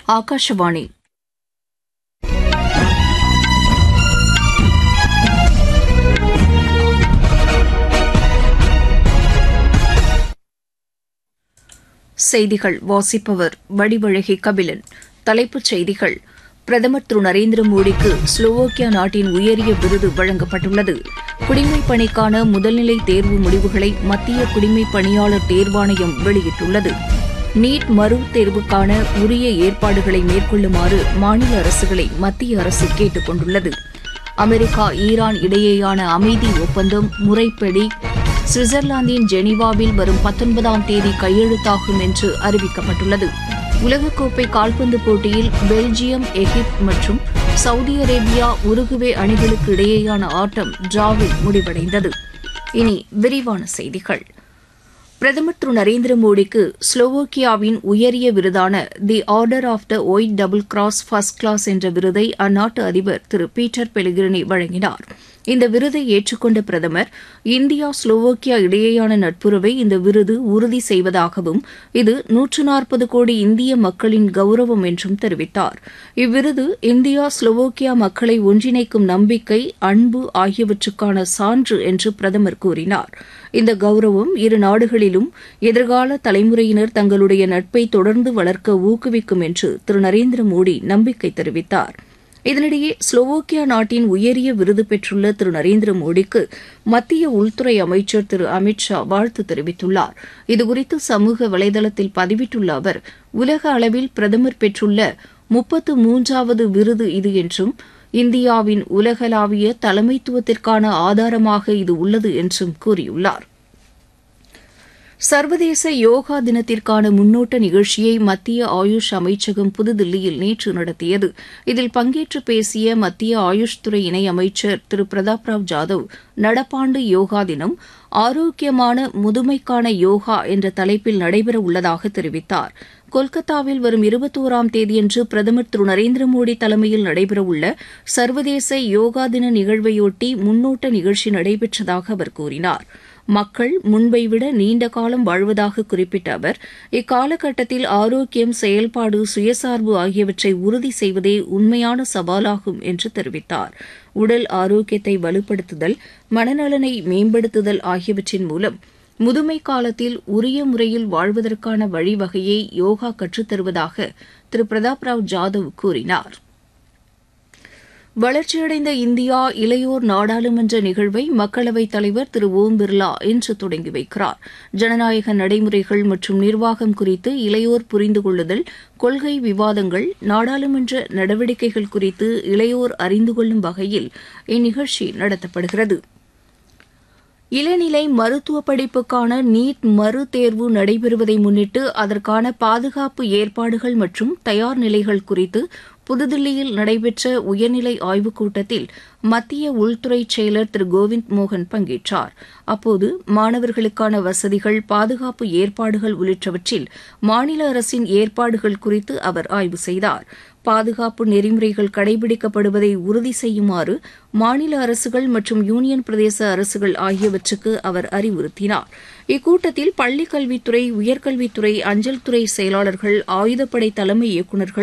ஆகாஷவாணி செய்திகள் வாசிப்பவர் வடிவழகி கபிலன் தலைப்புச் செய்திகள் பிரதமர் திரு நரேந்திர மோடிக்கு ஸ்லோவோக்கியா நாட்டின் உயரிய விருது வழங்கப்பட்டுள்ளது குடிமைப் பணிக்கான முதல்நிலை தேர்வு முடிவுகளை மத்திய குடிமைப் பணியாளர் தேர்வாணையம் வெளியிட்டுள்ளது நீட் மறு தேர்வுக்கான உரிய ஏற்பாடுகளை மேற்கொள்ளுமாறு மாநில அரசுகளை மத்திய அரசு கேட்டுக் கொண்டுள்ளது அமெரிக்கா ஈரான் இடையேயான அமைதி ஒப்பந்தம் முறைப்படி சுவிட்சர்லாந்தின் ஜெனீவாவில் வரும் பத்தொன்பதாம் தேதி கையெழுத்தாகும் என்று அறிவிக்கப்பட்டுள்ளது உலகக்கோப்பை கால்பந்து போட்டியில் பெல்ஜியம் எகிப்து மற்றும் சவுதி அரேபியா உருகுவே அணிகளுக்கு இடையேயான ஆட்டம் டிராவில் முடிவடைந்தது இனி விரிவான செய்திகள் பிரதமர் திரு நரேந்திர மோடிக்கு ஸ்லோவோக்கியாவின் உயரிய விருதான the order of the white double cross first class என்ற விருதை அந்நாட்டு அதிபர் திரு பீட்டர் பெலிகிரினி வழங்கினார் இந்த விருதை ஏற்றுக்கொண்ட பிரதமர் இந்தியா ஸ்லோவோக்கியா இடையேயான நட்புறவை இந்த விருது உறுதி செய்வதாகவும் இது நூற்று நாற்பது கோடி இந்திய மக்களின் கௌரவம் என்றும் தெரிவித்தார் இவ்விருது இந்தியா ஸ்லோவோக்கியா மக்களை ஒன்றிணைக்கும் நம்பிக்கை அன்பு ஆகியவற்றுக்கான சான்று என்று பிரதமர் கூறினார் இந்த கௌரவம் இரு நாடுகளிலும் எதிர்கால தலைமுறையினர் தங்களுடைய நட்பை தொடர்ந்து வளர்க்க ஊக்குவிக்கும் என்று திரு நரேந்திர மோடி நம்பிக்கை தெரிவித்தார் இதனிடையே ஸ்லோவோக்கியா நாட்டின் உயரிய விருது பெற்றுள்ள திரு நரேந்திர மோடிக்கு மத்திய உள்துறை அமைச்சர் திரு அமித் ஷா வாழ்த்து தெரிவித்துள்ளார் இதுகுறித்து சமூக வலைதளத்தில் பதிவிட்டுள்ள அவர் உலக அளவில் பிரதமர் பெற்றுள்ள முப்பத்து மூன்றாவது விருது இது என்றும் இந்தியாவின் உலகளாவிய தலைமைத்துவத்திற்கான ஆதாரமாக இது உள்ளது என்றும் கூறியுள்ளார் சர்வதேச யோகா தினத்திற்கான முன்னோட்ட நிகழ்ச்சியை மத்திய ஆயுஷ் அமைச்சகம் புதுதில்லியில் நேற்று நடத்தியது இதில் பங்கேற்று பேசிய மத்திய ஆயுஷ் துறை இணை அமைச்சர் திரு பிரதாப் ராவ் ஜாதவ் நடப்பாண்டு யோகா தினம் ஆரோக்கியமான முதுமைக்கான யோகா என்ற தலைப்பில் நடைபெற உள்ளதாக தெரிவித்தார் கொல்கத்தாவில் வரும் இருபத்தோராம் தேதியன்று பிரதமர் திரு நரேந்திர மோடி தலைமையில் நடைபெறவுள்ள சர்வதேச யோகா தின நிகழ்வையொட்டி முன்னோட்ட நிகழ்ச்சி நடைபெற்றதாக அவர் கூறினார் மக்கள் முன்பை விட நீண்ட காலம் வாழ்வதாக குறிப்பிட்ட அவர் இக்காலகட்டத்தில் ஆரோக்கியம் செயல்பாடு சுயசார்பு ஆகியவற்றை உறுதி செய்வதே உண்மையான சவாலாகும் என்று தெரிவித்தார் உடல் ஆரோக்கியத்தை வலுப்படுத்துதல் மனநலனை மேம்படுத்துதல் ஆகியவற்றின் மூலம் முதுமை காலத்தில் உரிய முறையில் வாழ்வதற்கான வழிவகையை யோகா கற்றுத்தருவதாக திரு பிரதாப் ராவ் ஜாதவ் கூறினார் வளர்ச்சியடைந்த இந்தியா இளையோர் நாடாளுமன்ற நிகழ்வை மக்களவைத் தலைவர் திரு ஓம் பிர்லா இன்று தொடங்கி வைக்கிறார் ஜனநாயக நடைமுறைகள் மற்றும் நிர்வாகம் குறித்து இளையோர் புரிந்து கொள்ளுதல் கொள்கை விவாதங்கள் நாடாளுமன்ற நடவடிக்கைகள் குறித்து இளையோர் அறிந்து கொள்ளும் வகையில் இந்நிகழ்ச்சி நடத்தப்படுகிறது இளநிலை மருத்துவ படிப்புக்கான நீட் மறு தேர்வு நடைபெறுவதை முன்னிட்டு அதற்கான பாதுகாப்பு ஏற்பாடுகள் மற்றும் தயார் நிலைகள் குறித்து புதுதில்லியில் நடைபெற்ற உயர்நிலை ஆய்வுக் கூட்டத்தில் மத்திய உள்துறை செயலர் திரு கோவிந்த் மோகன் பங்கேற்றார் அப்போது மாணவர்களுக்கான வசதிகள் பாதுகாப்பு ஏற்பாடுகள் உள்ளிட்டவற்றில் மாநில அரசின் ஏற்பாடுகள் குறித்து அவர் ஆய்வு செய்தார் பாதுகாப்பு நெறிமுறைகள் கடைபிடிக்கப்படுவதை உறுதி செய்யுமாறு மாநில அரசுகள் மற்றும் யூனியன் பிரதேச அரசுகள் ஆகியவற்றுக்கு அவர் அறிவுறுத்தினார் இக்கூட்டத்தில் பள்ளிக் கல்வித்துறை உயர்கல்வித்துறை அஞ்சல் துறை செயலாளர்கள் ஆயுதப்படை தலைமை இயக்குநர்கள்